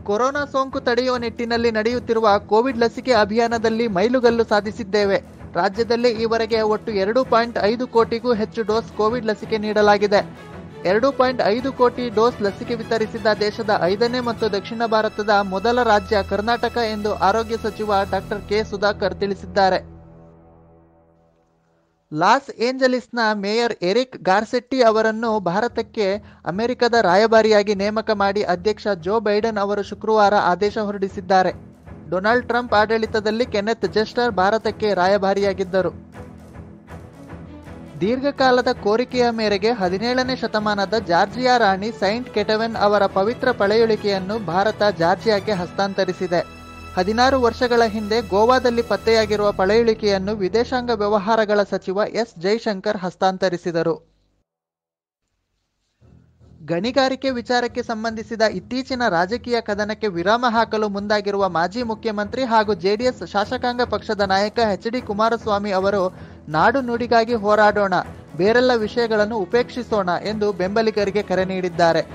corona ಸೋಂಕು ತಡೆಯುವ ನಿಟ್ಟಿನಲ್ಲಿ ನಡೆಯುತ್ತಿರುವ ಕೋವಿಡ್ ಲಸಿಕೆ ಅಭಿಯಾನದಲ್ಲಿ ಮೈಲುಗಲ್ಲು ಸಾಧಿಸಿದ್ದೇವೆ ರಾಜ್ಯದಲ್ಲಿ ಈವರೆಗೆ ಒಟ್ಟು ಎರಡು ಪಾಯಿಂಟ್ ಐದು ಕೋಟಿಗೂ ಹೆಚ್ಚು ಡೋಸ್ ಕೋವಿಡ್ ಲಸಿಕೆ ನೀಡಲಾಗಿದೆ ಎರಡು ಪಾಯಿಂಟ್ ಐದು ಕೋಟಿ ಡೋಸ್ ಲಸಿಕೆ ವಿತರಿಸಿದ ದೇಶದ ಐದನೇ ಮತ್ತು ದಕ್ಷಿಣ ಭಾರತದ ಮೊದಲ ರಾಜ್ಯ ಕರ್ನಾಟಕ ಎಂದು ಆರೋಗ್ಯ ಸಚಿವ ಡಾಕ್ಟರ್ ಕೆ ಸುಧಾಕರ್ ತಿಳಿಸಿದ್ದಾರೆ ಲಾಸ್ ಏಂಜಲೀಸ್ನ ಮೇಯರ್ ಎರಿಕ್ ಗಾರ್ಸೆಟ್ಟಿ ಅವರನ್ನು ಭಾರತಕ್ಕೆ ಅಮೆರಿಕದ ರಾಯಭಾರಿಯಾಗಿ ನೇಮಕ ಮಾಡಿ ಅಧ್ಯಕ್ಷ ಜೋ ಬೈಡನ್ ಅವರು ಶುಕ್ರವಾರ ಆದೇಶ ಹೊರಡಿಸಿದ್ದಾರೆ ಡೊನಾಲ್ಡ್ ಟ್ರಂಪ್ ಆಡಳಿತದಲ್ಲಿ ಕೆನೆತ್ ಜೆಸ್ಟರ್ ಭಾರತಕ್ಕೆ ರಾಯಭಾರಿಯಾಗಿದ್ದರು ದೀರ್ಘಕಾಲದ ಕೋರಿಕೆಯ ಮೇರೆಗೆ ಹದಿನೇಳನೇ ಶತಮಾನದ ಜಾರ್ಜಿಯಾ ರಾಣಿ ಸೈಂಟ್ ಕೆಟವೆನ್ ಅವರ ಪವಿತ್ರ ಪಳೆಯುಳಿಕೆಯನ್ನು ಭಾರತ ಜಾರ್ಜಿಯಾಕ್ಕೆ ಹಸ್ತಾಂತರಿಸಿದೆ ಹದಿನಾರು ವರ್ಷಗಳ ಹಿಂದೆ ಗೋವಾದಲ್ಲಿ ಪತ್ತೆಯಾಗಿರುವ ಪಳೆಯುಳಿಕೆಯನ್ನು ವಿದೇಶಾಂಗ ವ್ಯವಹಾರಗಳ ಸಚಿವ ಎಸ್ ಜೈಶಂಕರ್ ಹಸ್ತಾಂತರಿಸಿದರು ಗಣಿಗಾರಿಕೆ ವಿಚಾರಕ್ಕೆ ಸಂಬಂಧಿಸಿದ ಇತ್ತೀಚಿನ ರಾಜಕೀಯ ಕದನಕ್ಕೆ ವಿರಾಮ ಹಾಕಲು ಮುಂದಾಗಿರುವ ಮಾಜಿ ಮುಖ್ಯಮಂತ್ರಿ ಹಾಗೂ ಜೆಡಿಎಸ್ ಶಾಸಕಾಂಗ ಪಕ್ಷದ ನಾಯಕ ಎಚ್ ಡಿ ಕುಮಾರಸ್ವಾಮಿ ಅವರು ನಾಡು ನುಡಿಗಾಗಿ ಹೋರಾಡೋಣ ಬೇರೆಲ್ಲ ವಿಷಯಗಳನ್ನು ಉಪೇಕ್ಷಿಸೋಣ ಎಂದು ಬೆಂಬಲಿಗರಿಗೆ ಕರೆ ನೀಡಿದ್ದಾರೆ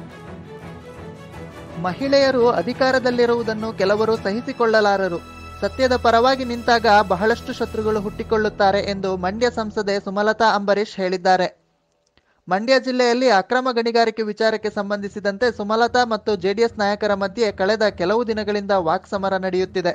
ಮಹಿಳೆಯರು ಅಧಿಕಾರದಲ್ಲಿರುವುದನ್ನು ಕೆಲವರು ಸಹಿಸಿಕೊಳ್ಳಲಾರರು ಸತ್ಯದ ಪರವಾಗಿ ನಿಂತಾಗ ಬಹಳಷ್ಟು ಶತ್ರುಗಳು ಹುಟ್ಟಿಕೊಳ್ಳುತ್ತಾರೆ ಎಂದು ಮಂಡ್ಯ ಸಂಸದೆ ಸುಮಲತಾ ಅಂಬರೀಶ್ ಹೇಳಿದ್ದಾರೆ ಮಂಡ್ಯ ಜಿಲ್ಲೆಯಲ್ಲಿ ಅಕ್ರಮ ಗಣಿಗಾರಿಕೆ ವಿಚಾರಕ್ಕೆ ಸಂಬಂಧಿಸಿದಂತೆ ಸುಮಲತಾ ಮತ್ತು ಜೆಡಿಎಸ್ ನಾಯಕರ ಮಧ್ಯೆ ಕಳೆದ ಕೆಲವು ದಿನಗಳಿಂದ ವಾಕ್ಸಮರ ನಡೆಯುತ್ತಿದೆ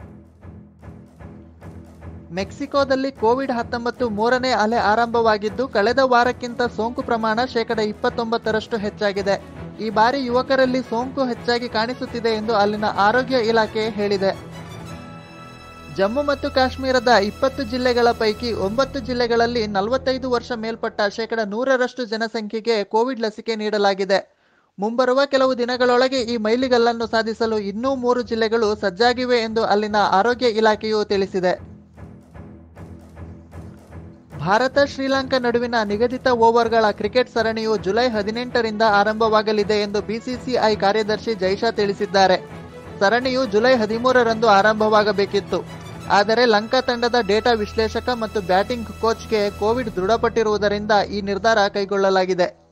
ಮೆಕ್ಸಿಕೋದಲ್ಲಿ ಕೋವಿಡ್ ಹತ್ತೊಂಬತ್ತು ಮೂರನೇ ಅಲೆ ಆರಂಭವಾಗಿದ್ದು ಕಳೆದ ವಾರಕ್ಕಿಂತ ಸೋಂಕು ಪ್ರಮಾಣ ಶೇಕಡ ಇಪ್ಪತ್ತೊಂಬತ್ತರಷ್ಟು ಹೆಚ್ಚಾಗಿದೆ ಈ ಬಾರಿ ಯುವಕರಲ್ಲಿ ಸೋಂಕು ಹೆಚ್ಚಾಗಿ ಕಾಣಿಸುತ್ತಿದೆ ಎಂದು ಅಲ್ಲಿನ ಆರೋಗ್ಯ ಇಲಾಖೆ ಹೇಳಿದೆ ಜಮ್ಮು ಮತ್ತು ಕಾಶ್ಮೀರದ ಇಪ್ಪತ್ತು ಜಿಲ್ಲೆಗಳ ಪೈಕಿ ಒಂಬತ್ತು ಜಿಲ್ಲೆಗಳಲ್ಲಿ ನಲವತ್ತೈದು ವರ್ಷ ಮೇಲ್ಪಟ್ಟ ಶೇಕಡ ನೂರರಷ್ಟು ಜನಸಂಖ್ಯೆಗೆ ಕೋವಿಡ್ ಲಸಿಕೆ ನೀಡಲಾಗಿದೆ ಮುಂಬರುವ ಕೆಲವು ದಿನಗಳೊಳಗೆ ಈ ಮೈಲಿಗಲ್ಲನ್ನು ಸಾಧಿಸಲು ಇನ್ನೂ ಮೂರು ಜಿಲ್ಲೆಗಳು ಸಜ್ಜಾಗಿವೆ ಎಂದು ಅಲ್ಲಿನ ಆರೋಗ್ಯ ಇಲಾಖೆಯು ತಿಳಿಸಿದೆ ಭಾರತ ಶ್ರೀಲಂಕಾ ನಡುವಿನ ನಿಗದಿತ ಓವರ್ಗಳ ಕ್ರಿಕೆಟ್ ಸರಣಿಯು ಜುಲೈ ಹದಿನೆಂಟರಿಂದ ಆರಂಭವಾಗಲಿದೆ ಎಂದು ಬಿಸಿಸಿಐ ಕಾರ್ಯದರ್ಶಿ ಜೈಶಾ ತಿಳಿಸಿದ್ದಾರೆ ಸರಣಿಯು ಜುಲೈ ಹದಿಮೂರರಂದು ಆರಂಭವಾಗಬೇಕಿತ್ತು ಆದರೆ ಲಂಕಾ ತಂಡದ ಡೇಟಾ ವಿಶ್ಲೇಷಕ ಮತ್ತು ಬ್ಯಾಟಿಂಗ್ ಕೋಚ್ಗೆ ಕೋವಿಡ್ ದೃಢಪಟ್ಟಿರುವುದರಿಂದ ಈ ನಿರ್ಧಾರ ಕೈಗೊಳ್ಳಲಾಗಿದೆ